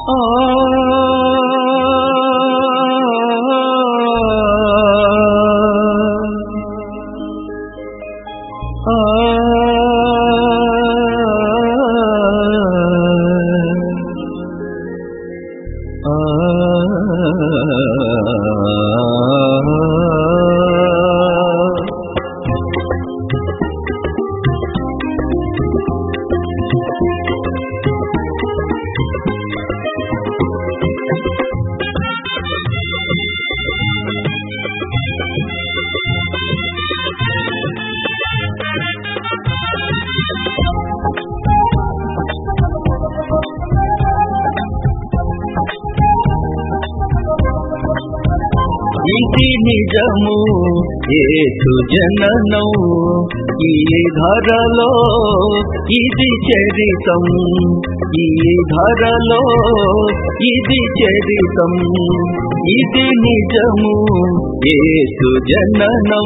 ఇది నిజము ఏసు జననం ఈ ధరలో ఇది చరితం ఈ ధరలో ఇది చరితం ఇది నిజము ఏసు జననం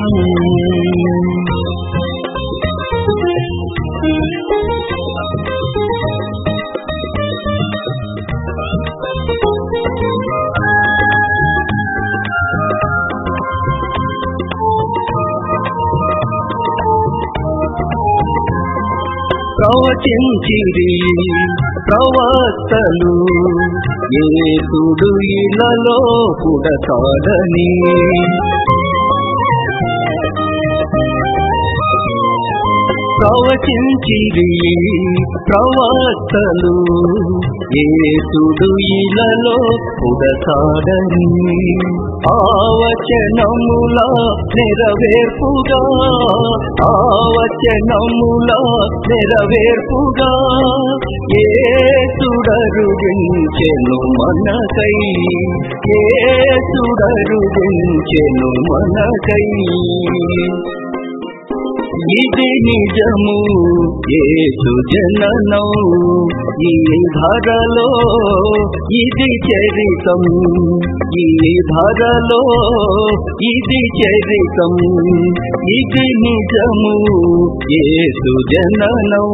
ప్రవచించిరి ప్రవక్తలు ఏసుడు ఇలలో పుడతాడని ప్రవచించిరి ప్రవక్తలు ఏసుడు ఇలలో పుడతాడని ఆవచనముల నెరవేర్పుగా ఆవచనముల నెరవేర్పుగా ఏసుడరుగించెను మనకై ఏసుడరుగించెను మనకై ఇది నిజము ఏసు జననం ఈ ధరలో ఇది చరితం ఈ ధరలో ఇది చరితం ఇది నిజము ఏసు జననం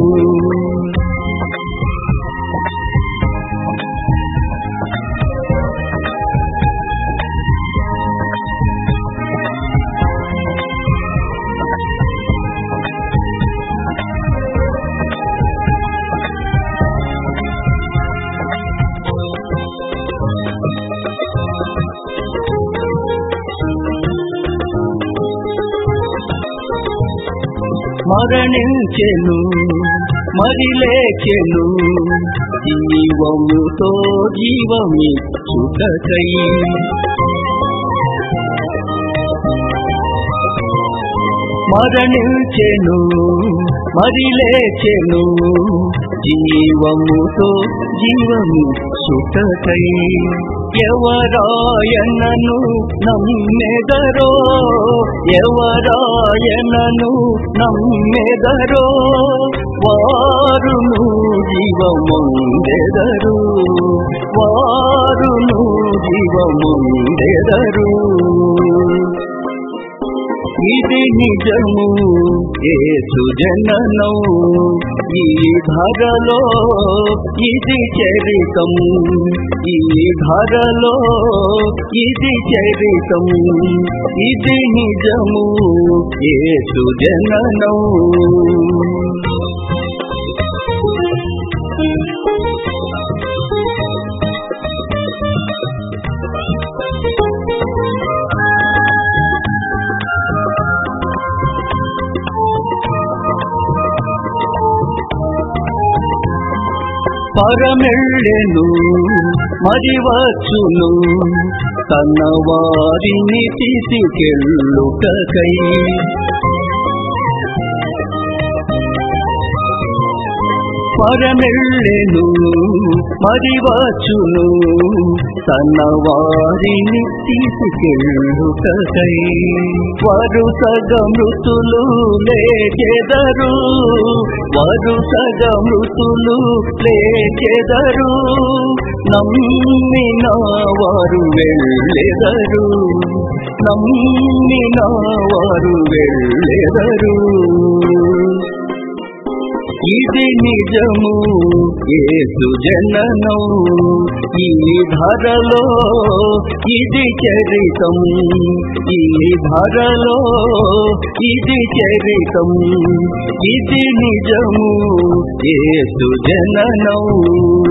మరణించెను మరి లేచెను జీవముతో జీవమి సుఖకై మరణించెను మరి లేచెను జీవముతో జీవము సుఖకై ఎవరాయనను నమ్మెదరో ఎవరాయనను నమ్మెదరో వారును జీవముందెదరు వారును జీవముందెదరు ఇది నిజము ఏసు జననం ఈ ధరలో ఇది చరితం ఈ ధరలో ఇది చరితం ఇది నిజము ఏసు జననం పరమెళ్ళెను మరి వచ్చును తన వారిని తీసుకెళ్ళుటకై పరమెళ్ళెను మరి వచ్చును తన వారిని తీసుకెళ్ళుటకై వరుసగ మృతులు లేచెదరు వరుసగ మృతులు లేచెదరు నమ్మిన వారు వెళ్ళెదరు నమ్మిన వారు వెళ్ళెదరు ఇది నిజము ఏసు జననం ఈ ధరలో ఇది చరితం ఈ ధరలో ఇది చరితం ఇది నిజము ఏసు జననం